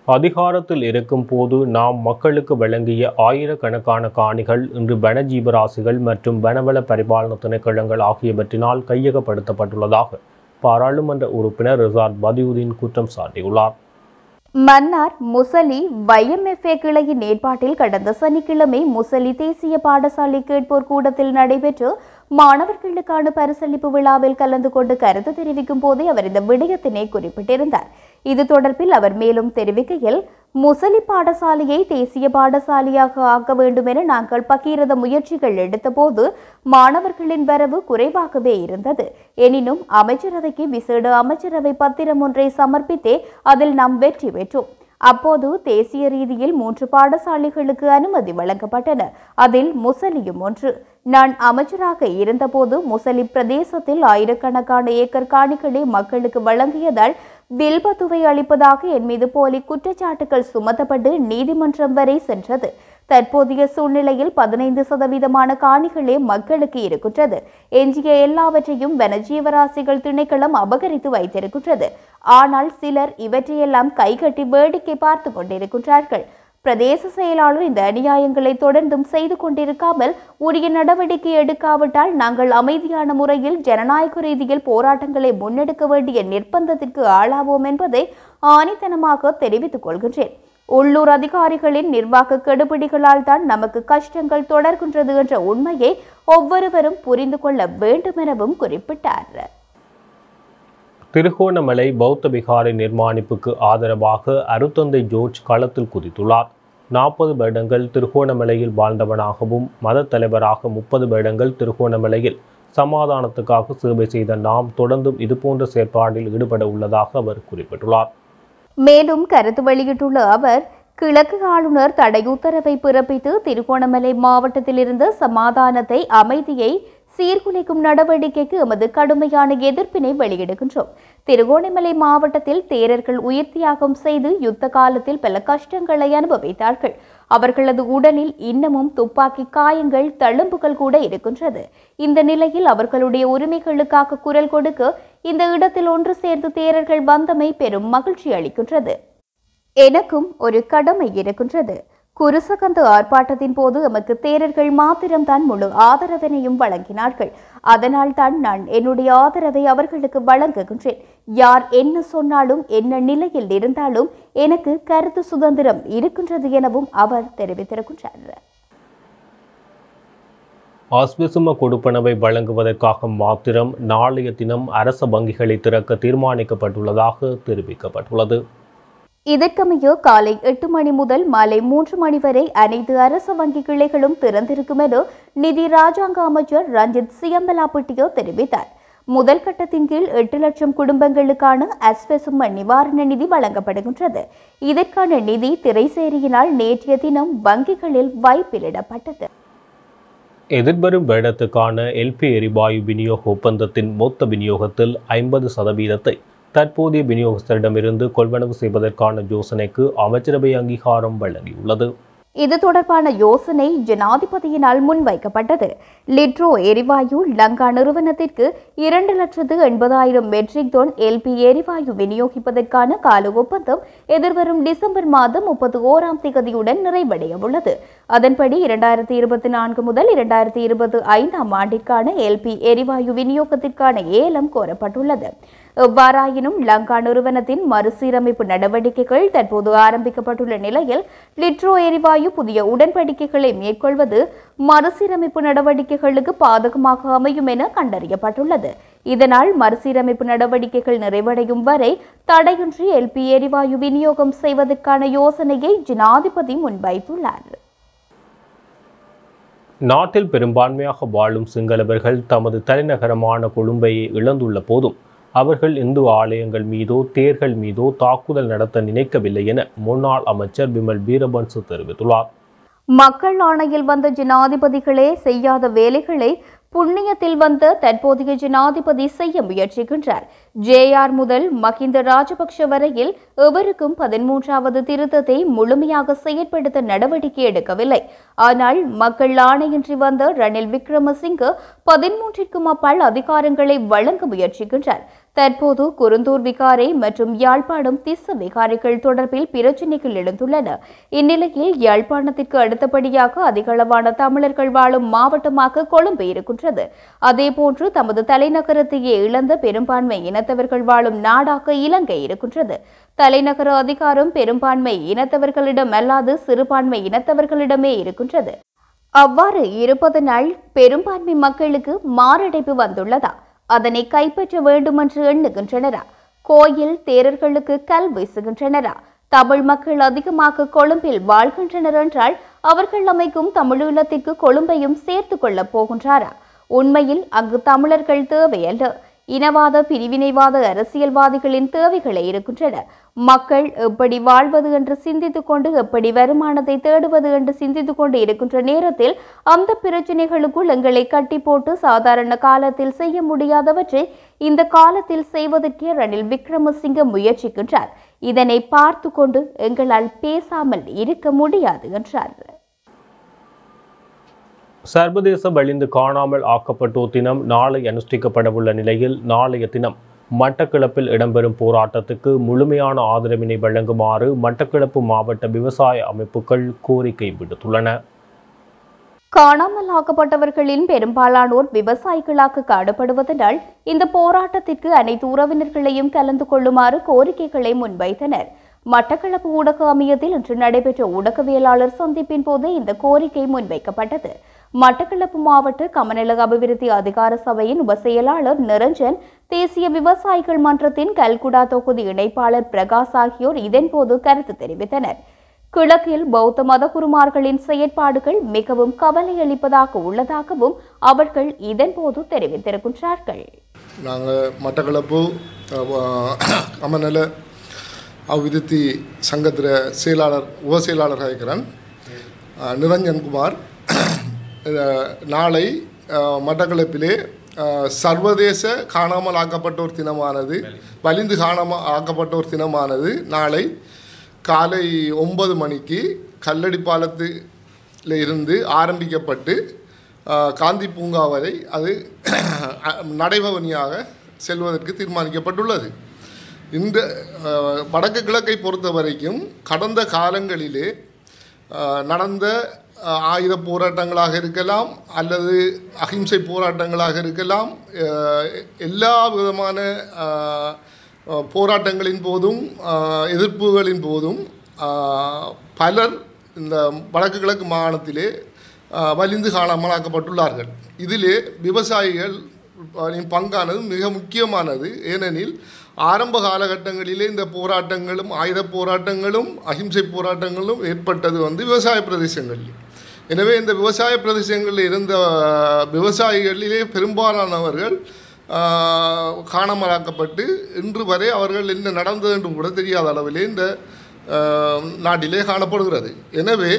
அதிகாரத்தில் இருக்கும் போது நாம் மக்களுக்கு வழங்கிய ஆயிரக்கணக்கான காணிகள் இன்று வனஜீவராசிகள் மற்றும் வனவள பரிபாலன திணைக்களங்கள் ஆகியவற்றினால் கையகப்படுத்தப்பட்டுள்ளதாக பாராளுமன்ற உறுப்பினர் ரிசார்ட் பதியுதீன் குற்றம் சாட்டியுள்ளார் மன்னார் முசலி வைஎம்எஃப்ஏ கிளையின் ஏற்பாட்டில் கடந்த சனிக்கிழமை முசலி தேசிய பாடசாலை கேட்போர் கூடத்தில் நடைபெற்று மாணவர்களுக்கான பரிசளிப்பு விழாவில் கலந்து கொண்டு கருத்து தெரிவிக்கும் போதே அவர் இந்த விடயத்தினை குறிப்பிட்டிருந்தார் இது தொடர்பில் அவர் மேலும் தெரிவிக்கையில் முசலி பாடசாலையை தேசிய பாடசாலையாக ஆக்க வேண்டும் என நாங்கள் பகீரத முயற்சிகள் எடுத்தபோது மாணவர்களின் வரவு குறைவாகவே இருந்தது எனினும் அமைச்சரவைக்கு விசேட அமைச்சரவை பத்திரம் ஒன்றை சமர்ப்பித்தே அதில் நாம் வெற்றி பெற்றோம் அப்போது தேசிய ரீதியில் மூன்று பாடசாலைகளுக்கு அனுமதி வழங்கப்பட்டன அதில் முசலியும் ஒன்று நான் அமைச்சராக இருந்தபோது முசலி பிரதேசத்தில் ஆயிரக்கணக்கான ஏக்கர் காணிகளை மக்களுக்கு வழங்கியதால் வில்பத்துவை அளிப்பதாக என் மீது போலி குற்றச்சாட்டுகள் சுமத்தப்பட்டு நீதிமன்றம் வரை சென்றது தற்போதைய சூழ்நிலையில் பதினைந்து சதவீதமான காணிகளே மக்களுக்கு இருக்கின்றது எஞ்சிய எல்லாவற்றையும் வனஜீவராசிகள் திணைக்களம் அபகரித்து வைத்திருக்கின்றது ஆனால் சிலர் இவற்றையெல்லாம் கைகட்டி வேடிக்கை பார்த்து கொண்டிருக்கின்றார்கள் பிரதேச செயலாளர் இந்த அநியாயங்களை தொடர்ந்தும் செய்து கொண்டிருக்காமல் உரிய நடவடிக்கை எடுக்காவிட்டால் நாங்கள் அமைதியான முறையில் ஜனநாயக ரீதியில் போராட்டங்களை முன்னெடுக்க வேண்டிய நிர்பந்தத்திற்கு ஆளாவோம் என்பதை ஆணித்தனமாக தெரிவித்துக் கொள்கின்றேன் உள்ளூர் அதிகாரிகளின் நிர்வாக கெடுபிடிகளால் தான் நமக்கு கஷ்டங்கள் தொடர்கின்றது என்ற உண்மையை ஒவ்வொருவரும் புரிந்து கொள்ள வேண்டும் எனவும் குறிப்பிட்டார் திருகோணமலை பௌத்த விகாரை நிர்மாணிப்புக்கு ஆதரவாக அருத்தந்தை ஜோர்ஜ் களத்தில் குதித்துள்ளார் நாற்பது வருடங்கள் திருகோணமலையில் வாழ்ந்தவனாகவும் மத தலைவராக முப்பது வருடங்கள் திருகோணமலையில் சமாதானத்துக்காக சேவை செய்த நாம் தொடர்ந்தும் இதுபோன்ற செயற்பாடில் ஈடுபட உள்ளதாக அவர் குறிப்பிட்டுள்ளார் மேலும் கருத்து வெளியிட்டுள்ள அவர் கிழக்கு ஆளுநர் தடை உத்தரவை பிறப்பித்து திருகோணமலை மாவட்டத்திலிருந்து சமாதானத்தை அமைதியை சீர்குலைக்கும் நடவடிக்கைக்கு எமது கடுமையான எதிர்ப்பினை வெளியிடுகின்றோம் திருகோணமலை மாவட்டத்தில் தேரர்கள் உயிர் தியாகம் செய்து யுத்த காலத்தில் பல கஷ்டங்களை அனுபவித்தார்கள் அவர்களது உடலில் இன்னமும் துப்பாக்கி காயங்கள் தழும்புகள் கூட இருக்கின்றது இந்த நிலையில் அவர்களுடைய உரிமைகளுக்காக குரல் கொடுக்க இந்த இடத்தில் ஒன்று சேர்ந்து தேரர்கள் வந்தமை பெரும் மகிழ்ச்சி அளிக்கின்றது எனக்கும் ஒரு கடமை இருக்கின்றது குருசகந்து ஆர்ப்பாட்டத்தின் போது எமக்கு தேரர்கள் மாத்திரம்தான் முழு ஆதரவினையும் வழங்கினார்கள் அதனால் தான் நான் என்னுடைய ஆதரவை அவர்களுக்கு வழங்குகின்றேன் யார் என்ன சொன்னாலும் என்ன நிலையில் இருந்தாலும் எனக்கு கருத்து சுதந்திரம் இருக்கின்றது எனவும் அவர் தெரிவித்திருக்கின்றார் ஆஸ்பிசும கொடுப்பனவை வழங்குவதற்காக மாத்திரம் நாளைய தினம் அரச வங்கிகளை திறக்க தீர்மானிக்கப்பட்டுள்ளதாக தெரிவிக்கப்பட்டுள்ளது இதற்கமைய காலை எட்டு மணி முதல் மாலை மூன்று மணி வரை அனைத்து அரசு வங்கி கிளைகளும் திறந்திருக்கும் என நிதி ராஜாங்க அமைச்சர் ரஞ்சித் சியம்பலாப்பட்டியோ தெரிவித்தார் முதல் கட்டத்தின் கீழ் எட்டு லட்சம் குடும்பங்களுக்கான அஸ்வசும நிவாரண நிதி வழங்கப்படுகின்றது இதற்கான நிதி திரைசேரியினால் நேற்றைய தினம் வங்கிகளில் வைப்பிலிடப்பட்டது எதிர்வரும் வருடத்துக்கான எல்பி எரிவாயு விநியோக ஒப்பந்தத்தின் மொத்த விநியோகத்தில் ஐம்பது சதவீதத்தை தற்போதைய விநியோகஸ்தரிடமிருந்து கொள்வனவு செய்வதற்கான யோசனைக்கு அமைச்சரவை அங்கீகாரம் வழங்கியுள்ளது இது தொடர்பான யோசனை ஜனாதிபதியினால் முன்வைக்கப்பட்டது லிட்ரோ எரிவாயு லங்கா நிறுவனத்திற்கு இரண்டு லட்சத்து எண்பதாயிரம் மெட்ரிக் டன் எல்பி எரிவாயு விநியோகிப்பதற்கான கால ஒப்பந்தம் எதிர்வரும் டிசம்பர் மாதம் முப்பத்தி ஓராம் தேதியுடன் நிறைவடைய உள்ளது அதன்படி இரண்டாயிரத்தி இருபத்தி நான்கு முதல் இரண்டாயிரத்தி இருபத்தி ஐந்தாம் ஆண்டிற்கான எல்பி எரிவாயு விநியோகத்திற்கான ஏலம் கோரப்பட்டுள்ளது எவ்வாறாயினும் லங்கா நிறுவனத்தின் மறுசீரமைப்பு நடவடிக்கைகள் தற்போது ஆரம்பிக்கப்பட்டுள்ள நிலையில் லிட்ரோ எரிவாயு புதிய உடன்படிக்கைகளை மேற்கொள்வது மறுசீரமைப்பு நடவடிக்கைகளுக்கு பாதகமாக அமையும் என கண்டறியப்பட்டுள்ளது இதனால் மறுசீரமைப்பு நடவடிக்கைகள் நிறைவடையும் வரை தடையின்றி எல்பி எரிவாயு விநியோகம் செய்வதற்கான யோசனையை ஜனாதிபதி முன்வைத்துள்ளார் நாட்டில் பெரும்பான்மையாக வாழும் சிங்களவர்கள் தமது தலைநகரமான கொழும்பையை இழந்துள்ள போதும் அவர்கள் இந்து ஆலயங்கள் மீதோ தேர்கள் மீதோ தாக்குதல் நடத்த நினைக்கவில்லை என முன்னாள் அமைச்சர் பிமல் வீரபன்சு தெரிவித்துள்ளார் மக்கள் ஆணையில் வந்த ஜனாதிபதிகளே செய்யாத வேலைகளை புண்ணியத்தில் வந்த தற்போதைய ஜனாதிபதி செய்ய முயற்சிக்கின்றார் ஜேஆர் முதல் மஹிந்த ராஜபக்ஷ வரையில் எவருக்கும் பதிமூன்றாவது திருத்தத்தை முழுமையாக செயற்படுத்த நடவடிக்கை எடுக்கவில்லை ஆனால் மக்கள் ஆணையின்றி வந்த ரணில் விக்ரமசிங்கே பதிமூன்றிற்கும் அப்பால் அதிகாரங்களை வழங்க முயற்சிக்கின்றார் தற்போது குருந்தூர் விகாரை மற்றும் யாழ்ப்பாணம் திஸ்ஸ விகாரைகள் தொடர்பில் பிரச்சினைகள் எழுந்துள்ளன இந்நிலையில் யாழ்ப்பாணத்திற்கு அடுத்தபடியாக அதிகளவான தமிழர்கள் வாழும் மாவட்டமாக கொழும்பு இருக்கின்றது அதேபோன்று தமது தலைநகரத்தையே இழந்த பெரும்பான்மை இனத்தவர்கள் வாழும் நாடாக இலங்கை இருக்கின்றது தலைநகர அதிகாரம் பெரும்பான்மை இனத்தவர்களிடம் அல்லாது சிறுபான்மை இனத்தவர்களிடமே இருக்கின்றது அவ்வாறு இருப்பதனால் பெரும்பான்மை மக்களுக்கு மாரடைப்பு வந்துள்ளதா அதனை கைப்பற்ற வேண்டுமென்று எண்ணுகின்றனரா கோயில் தேரர்களுக்கு கல் வீசுகின்றனரா தமிழ் மக்கள் அதிகமாக கொழும்பில் வாழ்கின்றனர் என்றால் அவர்கள் அமைக்கும் தமிழீழத்திற்கு கொழும்பையும் சேர்த்துக் கொள்ளப் போகின்றாரா உண்மையில் அங்கு தமிழர்கள் தேவையல்ல இனவாத பிரிவினைவாத அரசியல்வாதிகளின் தேவைகளே இருக்கின்றன மக்கள் எப்படி வாழ்வது என்று சிந்தித்துக் கொண்டு எப்படி வருமானத்தை தேடுவது என்று சிந்தித்துக் கொண்டு இருக்கின்ற நேரத்தில் அந்த பிரச்சனைகளுக்குள் எங்களை கட்டி போட்டு சாதாரண காலத்தில் செய்ய முடியாதவற்றை இந்த காலத்தில் செய்வதற்கே ரணில் விக்ரமசிங்க முயற்சிக்கின்றார் இதனை பார்த்து கொண்டு எங்களால் பேசாமல் இருக்க முடியாது என்றார் சர்வதேச வழிந்து காணாமல் ஆக்கப்பட்டோர் தினம் நாளை அனுஷ்டிக்கப்படவுள்ள நிலையில் நாளைய தினம் மட்டக்களப்பில் இடம்பெறும் போராட்டத்துக்கு முழுமையான ஆதரவினை வழங்குமாறு மட்டக்களப்பு மாவட்ட விவசாய அமைப்புகள் கோரிக்கை விடுத்துள்ளன காணாமல் ஆக்கப்பட்டவர்களின் பெரும்பாலானோர் விவசாயிகளாக காணப்படுவதனால் இந்த போராட்டத்திற்கு அனைத்து உறவினர்களையும் கலந்து கொள்ளுமாறு கோரிக்கைகளை முன்வைத்தனர் மட்டக்களப்பு ஊடக அமையத்தில் இன்று நடைபெற்ற ஊடகவியலாளர் சந்திப்பின் போது இந்த கோரிக்கை முன்வைக்கப்பட்டது மட்டக்களப்பு மாவட்ட கமநல அபிவிருத்தி அதிகார சபையின் உபசெயலாளர் நிரஞ்சன் தேசிய விவசாயிகள் மன்றத்தின் கல்குடா தொகுதி இணைப்பாளர் பிரகாஷ் ஆகியோர் இதன்போது கருத்து தெரிவித்தனர் கிழக்கில் பௌத்த மதகுருமார்களின் செயற்பாடுகள் மிகவும் கவலையளிப்பதாக உள்ளதாகவும் அவர்கள் இதன்போது தெரிவித்திருக்கின்றார்கள் நாங்கள் மட்டக்களப்பு அமநல அபிவிருத்தி சங்கத்தில் செயலாளர் உப செயலாளராக இருக்கிறேன் அஹ், நிரஞ்சன்குமார் அஹ், நாளை அஹ், மட்டக்களப்பிலே அஹ், சர்வதேச காணாமல் ஆக்கப்பட்டோர் தினமானது வலிந்து காணாமல் ஆக்கப்பட்டோர் தினமானது நாளை காலை ஒன்பது மணிக்கு கல்லடி பாலத்தில் இருந்து ஆரம்பிக்கப்பட்டு அஹ், காந்தி பூங்கா வரை அது நடைபவனியாக செல்வதற்கு தீர்மானிக்கப்பட்டுள்ளது இந்த அஹ், வடக்கு கிழக்கை பொறுத்த வரைக்கும் கடந்த காலங்களிலே அஹ், நடந்த அஹ், ஆயுத போராட்டங்களாக இருக்கலாம் அல்லது அகிம்சை போராட்டங்களாக இருக்கலாம் அஹ், எல்லா விதமான அஹ், அஹ், போராட்டங்களின் போதும் அஹ், எதிர்ப்புகளின் போதும் அஹ், பலர் இந்த வடக்கு கிழக்கு மாகாணத்திலே அஹ், வலிந்து காணாமலாக்கப்பட்டுள்ளார்கள் இதிலே விவசாயிகள் அதன் பங்கானது மிக முக்கியமானது ஏனெனில் ஆரம்ப காலகட்டங்களிலே இந்த போராட்டங்களும் ஆயுத போராட்டங்களும் அகிம்சை போராட்டங்களும் ஏற்பட்டது வந்து விவசாய பிரதேசங்களில் எனவே இந்த விவசாய பிரதேசங்களில் இருந்த விவசாயிகளிலே பெரும்பாலானவர்கள் ஆஹ், காணாமலாக்கப்பட்டு இன்று வரை அவர்கள் என்ன நடந்தது என்று கூட தெரியாத அளவிலே இந்த ஆஹ், நாட்டிலே காணப்படுகிறது எனவே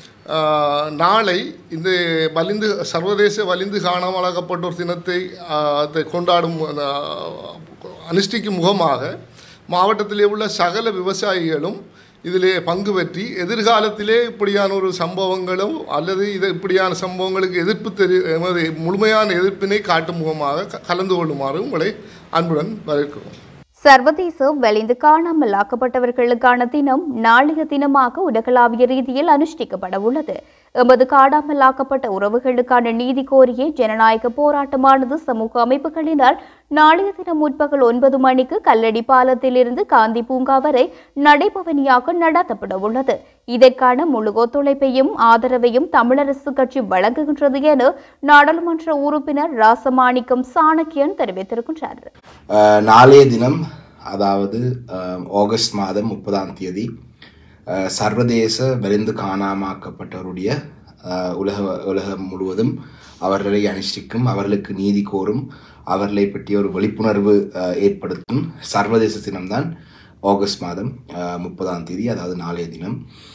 ஆஹ், நாளை இந்த வலிந்து சர்வதேச வலிந்து காணாமலாக்கப்பட்டோர் தினத்தை ஆஹ், அதை கொண்டாடும் ஆஹ், அனுஷ்டிக்கும் முகமாக மாவட்டத்திலே உள்ள சகல விவசாயிகளும் இதிலே பங்கு பெற்றி எதிர்காலத்திலே இப்படியான ஒரு சம்பவங்களும் அல்லது இது இப்படியான சம்பவங்களுக்கு எதிர்ப்பு தெரி எமது முழுமையான எதிர்ப்பினை காட்டும் முகமாக க- கலந்து கொள்ளுமாறு உங்களை அன்புடன் வரவேற்கிறோம் சர்வதேச வலிந்து காணாமல் ஆக்கப்பட்டவர்களுக்கான தினம் நாளைய தினமாக உலகளாவிய ரீதியில் அனுஷ்டிக்கப்பட உள்ளது எமது காணாமல் ஆக்கப்பட்ட உறவுகளுக்கான நீதி கோரிய ஜனநாயக போராட்டமானது சமூக அமைப்புகளினால் நாளைய தினம் முற்பகல் ஒன்பது மணிக்கு கல்லடி பாலத்திலிருந்து காந்தி பூங்கா வரை நடைபவனியாக நடத்தப்பட உள்ளது இதற்கான முழு ஒத்துழைப்பையும் ஆதரவையும் தமிழரசு கட்சி வழங்குகின்றது என நாடாளுமன்ற உறுப்பினர் ராசமாணிக்கம் சாணக்கியன் தெரிவித்திருக்கின்றார் அஹ், நாளைய தினம் அதாவது அஹ், ஆகஸ்ட் மாதம் முப்பதாம் தேதி அஹ், சர்வதேச விரைந்து காணாமாக்கப்பட்டவருடைய அஹ், உலக உலகம் முழுவதும் அவர்களை அனுஷ்டிக்கும் அவர்களுக்கு நீதி கோரும் அவர்களை பற்றிய ஒரு விழிப்புணர்வு அஹ், ஏற்படுத்தும் சர்வதேச தினம்தான் ஆகஸ்ட் மாதம் அஹ், முப்பதாம் தேதி அதாவது நாளைய தினம்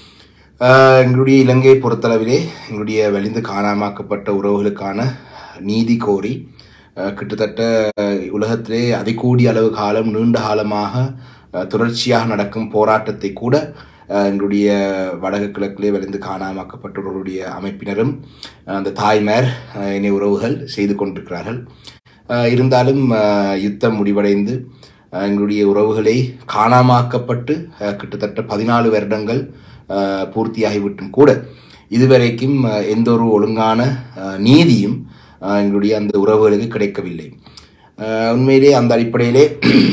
ஆஹ் எங்களுடைய இலங்கையை பொறுத்தளவிலே எங்களுடைய வலிந்து காணாமாக்கப்பட்ட உறவுகளுக்கான நீதி கோரி அஹ், கிட்டத்தட்ட அஹ், உலகத்திலே அதிகூடிய அளவு காலம் நீண்ட காலமாக அஹ், தொடர்ச்சியாக நடக்கும் போராட்டத்தை கூட அஹ், எங்களுடைய வடக்கு கிழக்கிலே விளைந்து காணாமாக்கப்பட்டவர்களுடைய அமைப்பினரும் அஹ், அந்த தாய்மார் அஹ், இணை உறவுகள் செய்து கொண்டிருக்கிறார்கள் அஹ், இருந்தாலும் அஹ், யுத்தம் முடிவடைந்து அஹ், எங்களுடைய உறவுகளை காணாமாக்கப்பட்டு அஹ், கிட்டத்தட்ட பதினாலு வருடங்கள் அஹ், பூர்த்தியாகிவிட்டும் கூட இதுவரைக்கும் அஹ், எந்த ஒரு ஒழுங்கான அஹ், நீதியும் அஹ், எங்களுடைய அந்த உறவுகளுக்கு கிடைக்கவில்லை அஹ், உண்மையிலே அந்த அடிப்படையிலே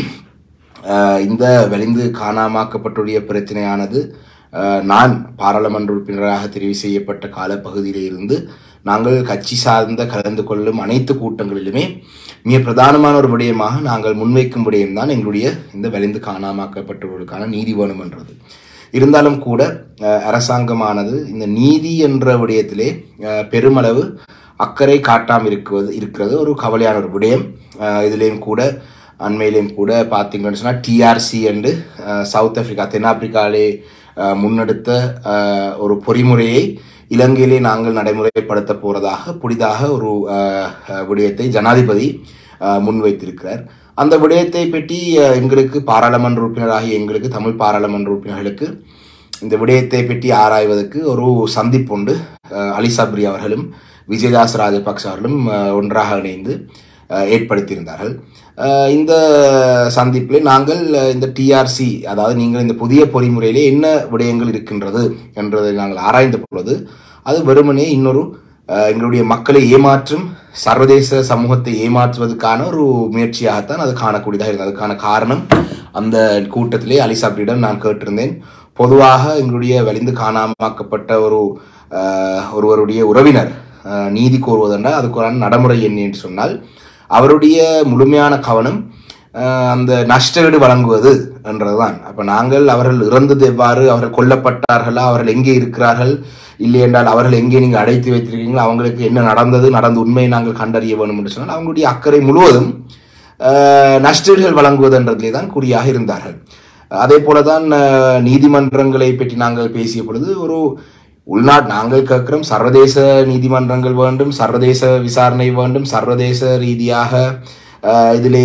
அஹ், இந்த வலிந்து காணாமாக்கப்பட்டுடைய பிரச்சனையானது அஹ், நான் பாராளுமன்ற உறுப்பினராக தெரிவு செய்யப்பட்ட காலப்பகுதியிலே இருந்து நாங்கள் கட்சி சார்ந்த கலந்து கொள்ளும் அனைத்து கூட்டங்களிலுமே மிக பிரதானமான ஒரு விடயமாக நாங்கள் முன்வைக்கும் விடயம்தான் எங்களுடைய இந்த வலிந்து காணாமாக்கப்பட்டவர்களுக்கான நீதி வேணுமென்றது இருந்தாலும் கூட அஹ், அரசாங்கமானது இந்த நீதி என்ற விடயத்திலே அஹ், பெருமளவு அக்கறை காட்டாமல் இருக்குவது இருக்கிறது ஒரு கவலையான ஒரு விடயம் அஹ், இதிலேயும் கூட அண்மையிலேயும் கூட பார்த்தீங்கன்னு சொன்னால் டிஆர்சி என்று அஹ், சவுத் ஆப்பிரிக்கா தென்னாப்பிரிக்காவிலே அஹ், முன்னெடுத்த அஹ், ஒரு பொறிமுறையை இலங்கையிலே நாங்கள் நடைமுறைப்படுத்த போறதாக புதிதாக ஒரு அஹ், அஹ், விடயத்தை ஜனாதிபதி அஹ், முன்வைத்திருக்கிறார் அந்த விடயத்தை பற்றி அஹ், எங்களுக்கு பாராளுமன்ற உறுப்பினராகிய எங்களுக்கு தமிழ் பாராளுமன்ற உறுப்பினர்களுக்கு இந்த விடயத்தை பற்றி ஆராய்வதற்கு ஒரு சந்திப்புண்டு அஹ், அலி சப்ரி அவர்களும் விஜயதாஸ் ராஜபக்ச அவர்களும் அஹ், ஒன்றாக இணைந்து அஹ், ஏற்படுத்தியிருந்தார்கள் அஹ், இந்த சந்திப்பில் நாங்கள் அஹ், இந்த டிஆர்சி அதாவது நீங்கள் இந்த புதிய பொறிமுறையிலே என்ன விடயங்கள் இருக்கின்றது என்றதை நாங்கள் ஆராய்ந்த பொழுது அது வெறுமனே இன்னொரு அஹ், எங்களுடைய மக்களை ஏமாற்றும் சர்வதேச சமூகத்தை ஏமாற்றுவதற்கான ஒரு முயற்சியாகத்தான் அது காணக்கூடியதாக இருந்தது அதுக்கான காரணம் அந்த கூட்டத்திலே அலிசாப்ரியிடம் நான் கேட்டிருந்தேன் பொதுவாக எங்களுடைய வலிந்து காணாமாக்கப்பட்ட ஒரு அஹ், ஒருவருடைய உறவினர் அஹ், நீதி கோருவதென்றால் அதுக்கான நடைமுறை என்ன என்று சொன்னால் அவருடைய முழுமையான கவனம் அஹ், அந்த நஷ்டஈடு வழங்குவது என்றதுதான் அப்ப நாங்கள் அவர்கள் இறந்தது எவ்வாறு அவர்கள் கொல்லப்பட்டார்களா அவர்கள் எங்கே இருக்கிறார்கள் இல்லை என்றால் அவர்கள் எங்கே நீங்கள் அடைத்து வைத்திருக்கீங்களோ அவங்களுக்கு என்ன நடந்தது நடந்த உண்மையை நாங்கள் கண்டறிய வேண்டும் என்று சொன்னால் அவங்களுடைய அக்கறை முழுவதும் அஹ், நஷ்டஈடுகள் வழங்குவதென்றதிலே தான் குறியாக இருந்தார்கள் அதே போலதான் அஹ், நீதிமன்றங்களை பற்றி நாங்கள் பேசிய பொழுது ஒரு உள்நாட் நாங்கள் கேட்கிறோம் சர்வதேச நீதிமன்றங்கள் வேண்டும் சர்வதேச விசாரணை வேண்டும் சர்வதேச ரீதியாக அஹ், இதிலே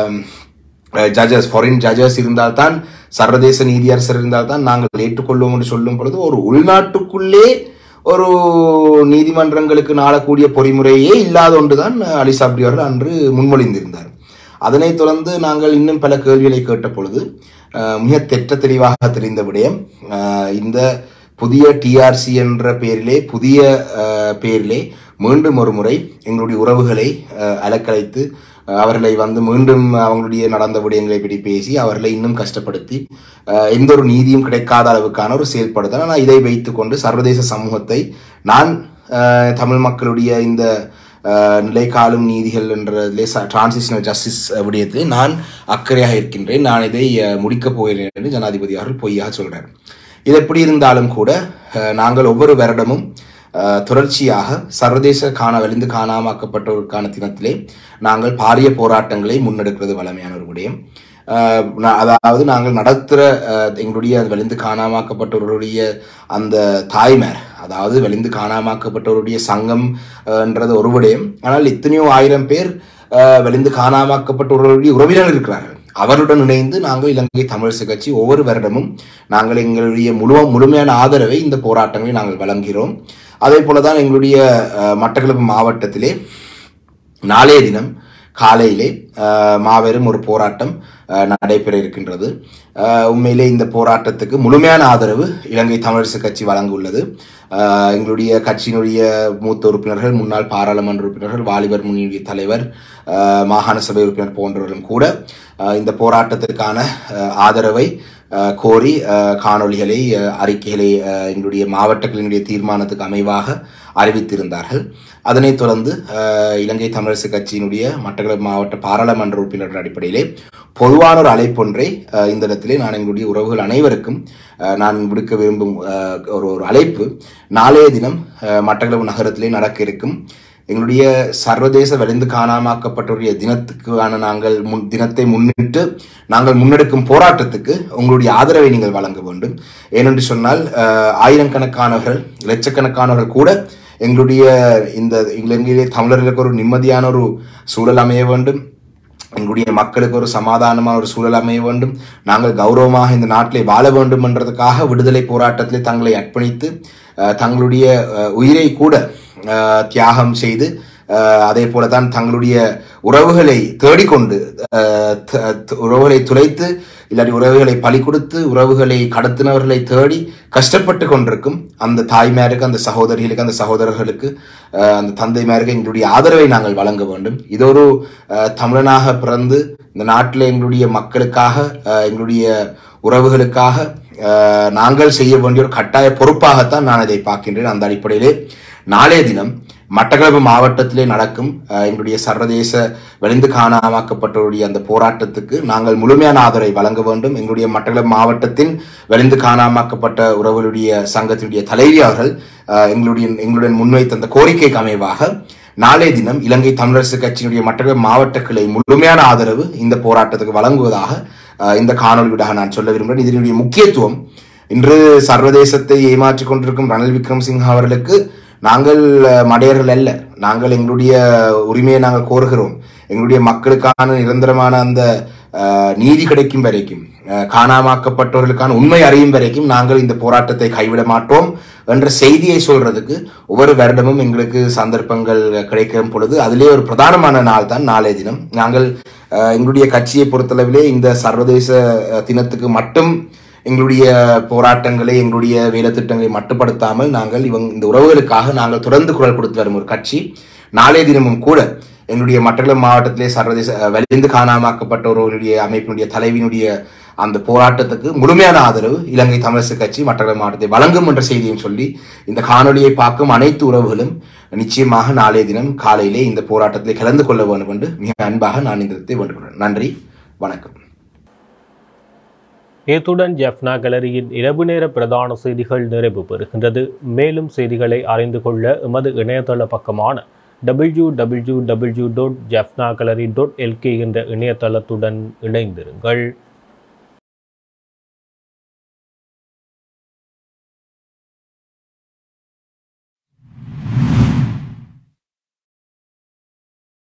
ஜட்ஜஸ் ஃபாரின் ஜட்ஜஸ் இருந்தால்தான் சர்வதேச நீதியரசர் இருந்தால்தான் நாங்கள் ஏற்றுக்கொள்வோம் என்று சொல்லும் பொழுது ஒரு உள்நாட்டுக்குள்ளே ஒரு நீதிமன்றங்களுக்கு நாடக்கூடிய பொறிமுறையே இல்லாத ஒன்றுதான் அலி சாப்ரி அவர்கள் அன்று முன்மொழிந்திருந்தார் அதனைத் தொடர்ந்து நாங்கள் இன்னும் பல கேள்விகளை கேட்ட பொழுது அஹ், மிக தெற்ற தெளிவாக தெரிந்த விடயம் அஹ், இந்த புதிய டிஆர்சி என்ற பெயரிலே புதிய அஹ், பெயரிலே மீண்டும் ஒரு முறை எங்களுடைய உறவுகளை அஹ், அலக்கழைத்து அஹ், அவர்களை வந்து மீண்டும் அவங்களுடைய நடந்த விடயங்களை பற்றி பேசி அவர்களை இன்னும் கஷ்டப்படுத்தி அஹ், எந்த ஒரு நீதியும் கிடைக்காத அளவுக்கான ஒரு செயல்படுத்தல் ஆனால் இதை வைத்துக்கொண்டு சர்வதேச சமூகத்தை நான் அஹ், தமிழ் மக்களுடைய இந்த அஹ், நிலைக்காலும் நீதிகள் என்றதிலே டிரான்சிஷனல் ஜஸ்டிஸ் விடயத்திலே நான் அக்கறையாக இருக்கின்றேன் நான் இதை அஹ், முடிக்கப் போகிறேன் என்று ஜனாதிபதி அவர்கள் பொய்யாக சொல்றார் இது எப்படி இருந்தாலும் கூட அஹ், நாங்கள் ஒவ்வொரு வருடமும் அஹ், தொடர்ச்சியாக சர்வதேச காண வலிந்து காணாமாக்கப்பட்டோருக்கான தினத்திலே நாங்கள் பாரிய போராட்டங்களை முன்னெடுக்கிறது வளமையான ஒரு விடயம் அஹ், நா- அதாவது நாங்கள் நடத்துகிற எங்களுடைய அந்த வலிந்து காணாமாக்கப்பட்டவர்களுடைய அந்த தாய்மார் அதாவது வெளிந்து காணாமாக்கப்பட்டவருடைய சங்கம் அஹ், என்றது ஒரு விடயம் ஆனால் இத்தனையோ ஆயிரம் பேர் அஹ், வெளிந்து காணாமாக்கப்பட்டவர்களுடைய உறவினர்கள் இருக்கிறார்கள் அவருடன் இணைந்து நாங்கள் இலங்கை தமிழ் கட்சி ஒவ்வொரு வருடமும் நாங்கள் எங்களுடைய முழு முழுமையான ஆதரவை இந்த போராட்டங்களை நாங்கள் வழங்குகிறோம் அதே போலதான் எங்களுடைய அஹ், மட்டக்களப்பு மாவட்டத்திலே நாளைய தினம் காலையிலே அஹ், மாபெரும் ஒரு போராட்டம் அஹ், நடைபெற இருக்கின்றது அஹ், உண்மையிலே இந்த போராட்டத்துக்கு முழுமையான ஆதரவு இலங்கை தமிழரசு கட்சி வழங்க உள்ளது அஹ், எங்களுடைய கட்சியினுடைய மூத்த உறுப்பினர்கள் முன்னாள் பாராளுமன்ற உறுப்பினர்கள் வாலிபர் முன்னணி தலைவர் அஹ், மாகாண சபை உறுப்பினர் போன்றவர்களும் கூட அஹ், இந்த போராட்டத்திற்கான அஹ், ஆதரவை அஹ், கோரி அஹ், காணொளிகளை அஹ், அறிக்கைகளை அஹ், எங்களுடைய மாவட்டங்களினுடைய தீர்மானத்துக்கு அமைவாக அறிவித்திருந்தார்கள் அதனைத் தொடர்ந்து அஹ், இலங்கை தமிழரசு கட்சியினுடைய மட்டக்களப்பு மாவட்ட பாராளுமன்ற உறுப்பினர் அடிப்படையிலே பொதுவான ஒரு அழைப்பொன்றை அஹ், இந்த இடத்திலே நான் எங்களுடைய உறவுகள் அனைவருக்கும் அஹ், நான் விடுக்க விரும்பும் அஹ், ஒரு ஒரு அழைப்பு நாளைய தினம் அஹ், மட்டக்களப்பு நகரத்திலே நடக்க இருக்கும் எங்களுடைய சர்வதேச வலிந்து காணாமாக்கப்பட்டோருடைய தினத்துக்கான நாங்கள் முன் தினத்தை முன்னிட்டு நாங்கள் முன்னெடுக்கும் போராட்டத்துக்கு உங்களுடைய ஆதரவை நீங்கள் வழங்க வேண்டும் ஏனென்று சொன்னால் அஹ், ஆயிரக்கணக்கானவர்கள் லட்சக்கணக்கானவர்கள் கூட எங்களுடைய இந்த இலங்கையிலே தமிழர்களுக்கு ஒரு நிம்மதியான ஒரு சூழல் அமைய வேண்டும் எங்களுடைய மக்களுக்கு ஒரு சமாதானமான ஒரு சூழல் அமைய வேண்டும் நாங்கள் கௌரவமாக இந்த நாட்டிலே வாழ வேண்டும் என்றதுக்காக விடுதலை போராட்டத்திலே தங்களை அர்ப்பணித்து அஹ், தங்களுடைய அஹ், உயிரை கூட அஹ், தியாகம் செய்து அஹ், அதே போலதான் தங்களுடைய உறவுகளை தேடிக்கொண்டு அஹ், த- த- உறவுகளை துளைத்து இல்லாட்டி உறவுகளை பலி கொடுத்து உறவுகளை கடத்தினவர்களை தேடி கஷ்டப்பட்டு கொண்டிருக்கும் அந்த தாய்மாருக்கு அந்த சகோதரிகளுக்கு அந்த சகோதரர்களுக்கு அஹ், அந்த தந்தைமாருக்கு எங்களுடைய ஆதரவை நாங்கள் வழங்க வேண்டும் இது ஒரு அஹ், தமிழனாக பிறந்து இந்த நாட்டில் எங்களுடைய மக்களுக்காக அஹ், எங்களுடைய உறவுகளுக்காக அஹ், நாங்கள் செய்ய வேண்டிய ஒரு கட்டாய பொறுப்பாகத்தான் நான் இதை பார்க்கின்றேன் அந்த அடிப்படையிலே நாளைய தினம் மட்டக்களப்பு மாவட்டத்திலே நடக்கும் அஹ், எங்களுடைய சர்வதேச வெளிந்து காணாமாக்கப்பட்டவருடைய அந்த போராட்டத்துக்கு நாங்கள் முழுமையான ஆதரவை வழங்க வேண்டும் எங்களுடைய மட்டக்களப்பு மாவட்டத்தின் வெளிந்து காணாமாக்கப்பட்ட உறவுகளுடைய சங்கத்தினுடைய தலைவி அவர்கள் அஹ், எங்களுடைய எங்களுடன் முன்வைத்த அந்த கோரிக்கைக்கு அமைவாக நாளைய தினம் இலங்கை தமிழரசு கட்சியினுடைய மட்டக்களப்பு மாவட்ட கிளை முழுமையான ஆதரவு இந்த போராட்டத்துக்கு வழங்குவதாக அஹ், இந்த காணொலியூடாக நான் சொல்ல விரும்புகிறேன் இதனுடைய முக்கியத்துவம் இன்று சர்வதேசத்தை ஏமாற்றிக் கொண்டிருக்கும் ரணில் விக்ரம்சிங் அவர்களுக்கு நாங்கள் அஹ், மடையர்கள் அல்ல நாங்கள் எங்களுடைய உரிமையை நாங்கள் கோருகிறோம் எங்களுடைய மக்களுக்கான நிரந்தரமான அந்த அஹ், நீதி கிடைக்கும் வரைக்கும் அஹ், காணாமாக்கப்பட்டவர்களுக்கான உண்மை அறியும் வரைக்கும் நாங்கள் இந்த போராட்டத்தை கைவிட மாட்டோம் என்ற செய்தியை சொல்றதுக்கு ஒவ்வொரு வருடமும் எங்களுக்கு சந்தர்ப்பங்கள் கிடைக்கும் பொழுது அதிலே ஒரு பிரதானமான நாள் தான் நாளைய தினம் நாங்கள் அஹ், எங்களுடைய கட்சியை பொறுத்தளவிலே இந்த சர்வதேச அஹ், தினத்துக்கு மட்டும் எங்களுடைய போராட்டங்களை எங்களுடைய வேலை திட்டங்களை மட்டுப்படுத்தாமல் நாங்கள் இவங்க இந்த உறவுகளுக்காக நாங்கள் தொடர்ந்து குரல் கொடுத்து வரும் ஒரு கட்சி நாளைய தினமும் கூட எங்களுடைய மட்டக்களப்பு மாவட்டத்திலே சர்வதேச அஹ், வெளிந்து காணாமாக்கப்பட்டவர்களுடைய அமைப்பினுடைய தலைவியினுடைய அந்த போராட்டத்துக்கு முழுமையான ஆதரவு இலங்கை தமிழரசு கட்சி மட்டக்களப்பு மாவட்டத்தை வழங்கும் என்ற செய்தியும் சொல்லி இந்த காணொளியை பார்க்கும் அனைத்து உறவுகளும் நிச்சயமாக நாளைய தினம் காலையிலே இந்த போராட்டத்திலே கலந்து கொள்ள வேண்டும் என்று மிக அன்பாக நான் இந்த இடத்தை வேண்டுகிறேன் நன்றி வணக்கம் இத்துடன் ஜெஃப்னா கேலரியின் இரவு நேர பிரதான செய்திகள் நிறைவு பெறுகின்றது மேலும் செய்திகளை அறிந்து கொள்ள எமது இணையதள பக்கமான W W W dot Jaffna gallery dot LK என்ற இணையதளத்துடன் இணைந்திருங்கள்